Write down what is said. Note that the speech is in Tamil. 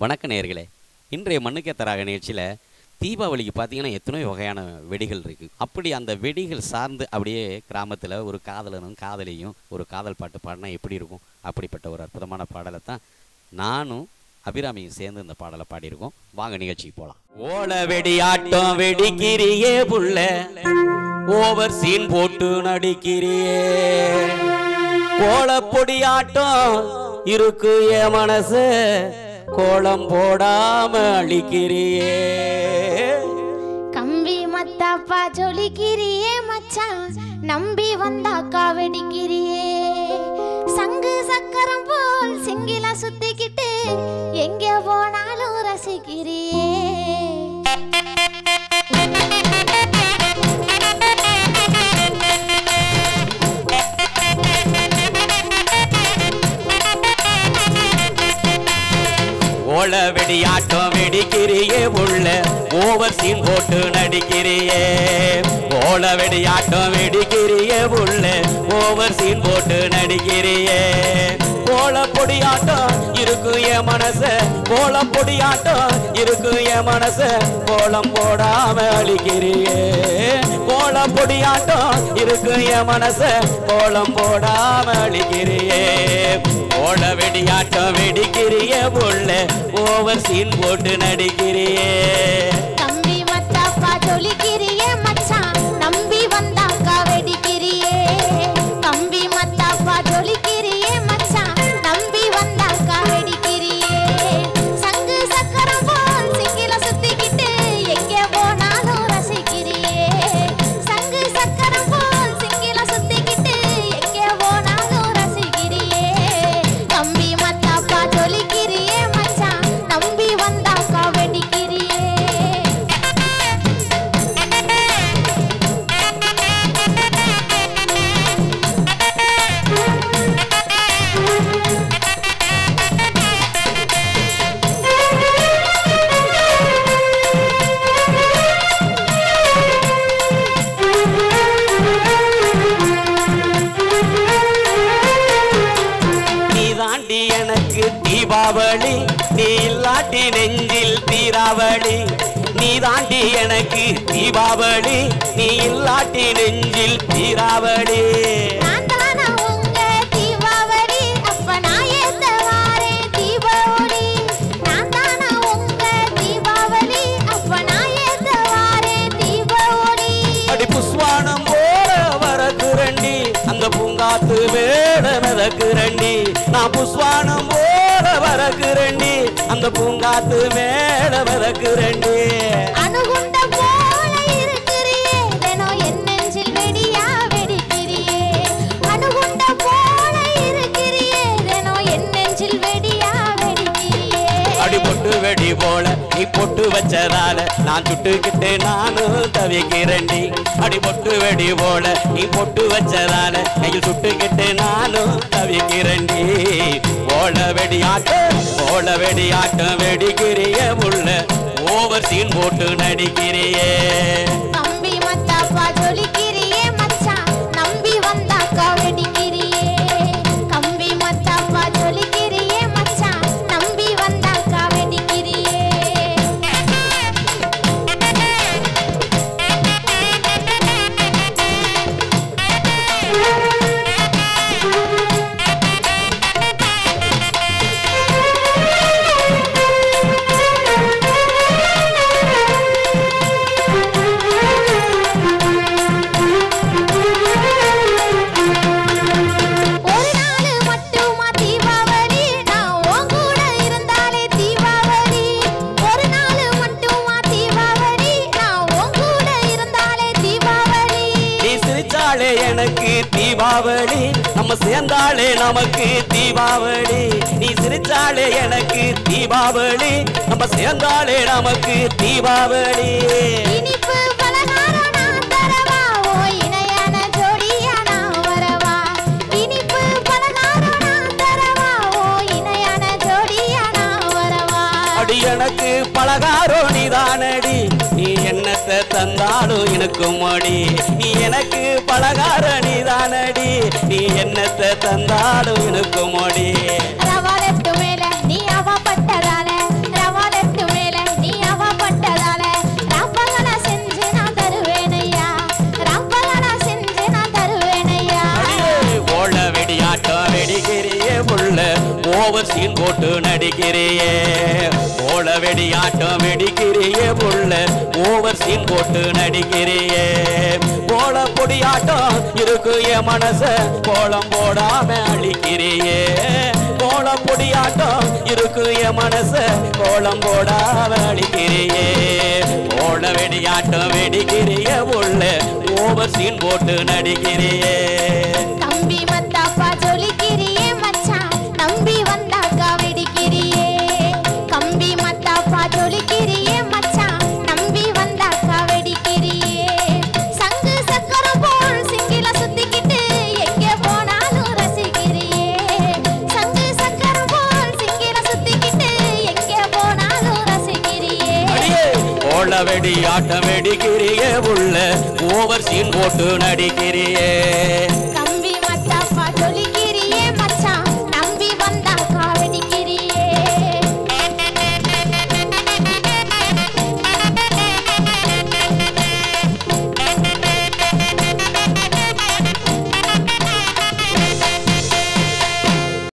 வணக்க நேயர்களே இன்றைய மண்ணுக்கே தராக நிகழ்ச்சியில் தீபாவளிக்கு பார்த்தீங்கன்னா எத்தனையோ வகையான வெடிகள் இருக்குது அப்படி அந்த வெடிகள் சார்ந்து அப்படியே கிராமத்தில் ஒரு காதலனும் காதலியும் ஒரு காதல் பாட்டு பாடினா எப்படி இருக்கும் அப்படிப்பட்ட ஒரு அற்புதமான பாடலை தான் நானும் அபிராமியும் சேர்ந்து இந்த பாடலை பாடியிருக்கோம் வாங்க நிகழ்ச்சிக்கு போகலாம் ஓல வெடியாட்டம் வெடிக்கிறியே புள்ள ஓவர் சீன் போட்டு நடிக்கிறியே கோலப்பொடியாட்டம் இருக்கு என் மனசு கோலம் போடாம அழிக்கிறியே கம்பி மத்தாப்பா ஜொலிக்கிறியே மச்சான் நம்பி வந்தாக்கா வெடிக்கிறியே சங்கு சக்கரம் போல் சிங்கில சுத்திக்கிட்டு எங்க போனாலும் ரசிக்கிறியே ஓல வெடியாட்டம் வெடிக்கிறியே உள்ள ஓவர் சீன் போட்டு நடிக்கிறியே ஓல வெடியாட்டம் வெடிக்கிறியே உள்ள ஓவர் சீன் போட்டு நடிக்கிறியே கோல பொடியாட்டம் இருக்கு என் மனச கோலம் பொடியாட்டம் இருக்கு என் மனச கோலம் போடாம அழிக்கிறியே கோலம் பொடியாட்டம் இருக்கு என் மனச கோலம் போடாம அழிக்கிறியே ஓட வெடியாட்டம் வெடிக்கிறிய புள்ள ஓவர் சீன் போட்டு நடிக்கிறியே கம்பி மத்தாப்பா ஜொலிக்கிறியே மச்சான் நம்பி வந்தாக்கா வெடிக்கிறியே கம்பி மத்தாப்பா ஜொலிக்கிறியே மச்சான் நம்பி வந்தாக்கா வெடிக்கிறியே சங்கு சக்கரம் போல் சிங்கில சுத்திக்கிட்டு எங்க போனாலும் ரசிக்கிறியே சங்கு சக்கரம் போல் சிங்கில சுத்திக்கிட்டு எங்க போனாலும் ரசிக்கிறியே கம்பி மத்தாப்பா ஜொலிக்கிறியே மச்சான் நம்பி வந்தாக்கா வெடிக்கிறியே நீ தாண்டி எனக்கு தீபாவளி நீ இல்லாட்டி நெஞ்சில் தீராவளி நீ தாண்டி எனக்கு தீபாவளி நீ இல்லாட்டி நெஞ்சில் தீராவளி நான் தானா உங்க தீபாவளி அப்ப நான் ஏத்த வாரேன் தீபாவளி நான் தானா உங்க தீபாவளி அப்ப நான் ஏத்த வாரேன் தீபாவளி அடி புஸ்வானம் போல வரக்குரண்டி அந்த பூங்காத்து வேட மிதக்குரண்டி நான் புஸ்வானம் போல வரக்குரண்டி அந்த பூங்காத்து மேல மிதக்குரண்டி அணுகுண்ட போல இருக்கிறியே தினம் என் நெஞ்சில் வெடியா வெடிக்கிறியே அணுகுண்ட போல இருக்கிறியே தினம் என் நெஞ்சில் வெடியா வெடிக்கிறியே அடி பொட்டு வெடி போல நீ பொட்டு வச்சதால நான் சுட்டுக்கிட்டு நானும் தவிக்கிறேன்டி அடி பொட்டு வெடி போல நீ பொட்டு வச்சதால கையில் சுட்டுக்கிட்டு நானும் தவிக்கிறேன்டி ஓட வெடி ஆட்டம் ஓட வெடி ஆட்டம் வெடிக்கிறிய உள்ள ஓவர் சீன் போட்டு நடிக்கிறியே கம்பி மத்தாப்பா ஜொலிக்கிறியே மச்சான் நம்பி வந்தாக்கா வெடிக்கிறியே கம்பி மத்தாப்பா ஜொலிக்கிறியே மச்சான் நம்பி வந்தாக்கா வெடிக்கிறியே ஒரு நாள் மட்டுமா தீபாவளி நான் உன் கூட இருந்தாலே தீபாவளி ஒரு நாள் மட்டுமா தீபாவளி நான் உன் கூட இருந்தாலே தீபாவளி நீ சிரிச்சாலே எனக்கு தீபாவளி நம்ம சேர்ந்தாலே நமக்கு தீபாவளி நீ சிரிச்சாலே எனக்கு தீபாவளி நம்ம சேர்ந்தாலே நமக்கு தீபாவளி இனிப்பு பலகாரம் நான் தரவா ஓ இணையான ஜோடியா நான் வரவா இனிப்பு பலகாரம் நான் தரவா ஓ இணையான ஜோடியா நான் வரவா அடி எனக்கு பலகாரோ நீதானடி நீ என்னத்தை தந்தாலும் எனக்கு மடி நீ எனக்கு பலகார நீதானடி நீ என்னத்தை தந்தாலும் எனக்கு மடி ரவா லெஃப்ட் மேல நீ அவ பட்டதால ஓவர் சீன் போட்டு நடிக்கிறியே ஓல வெடி ஆட்டம் வெடிக்கிறியே புள்ள ஓவர் சீன் போட்டு நடிக்கிறியே போல பொடி ஆட்டம் இருக்கு என் மனச கோலம் போடாம அழிக்கிறியே கோல பொடி ஆட்டம் இருக்கு என் மனச கோலம் போடாம அழிக்கிறியே ஓல வெடி ஆட்டம் வெடிக்கிறிய புள்ள ஓவர் சீன் போட்டு நடிக்கிறியே தம்பி மத்தாப்பா ஜொலிக்கிறியே மச்சான் நம்பி வந்தாக்கா வெடிக்கிறியே கம்பி மத்தாப்பா ஜொலிக்கிறியே மச்சான் நம்பி வந்தாக்கா வெடிக்கிறியே சங்கு சக்கரம் போல் சிங்கில சுத்திக்கிட்டு எங்கே போனாலும் ரசிக்கிறியே சங்கு சக்கரம் போல் சிங்கில சுத்திக்கிட்டு எங்கே போனாலும் ரசிக்கிறியே அடியே ஓல வெடி ஆட்டம் வெடிக்கிறியே உள்ள ஓவர் சீன் போட்டு நடிக்கிறியே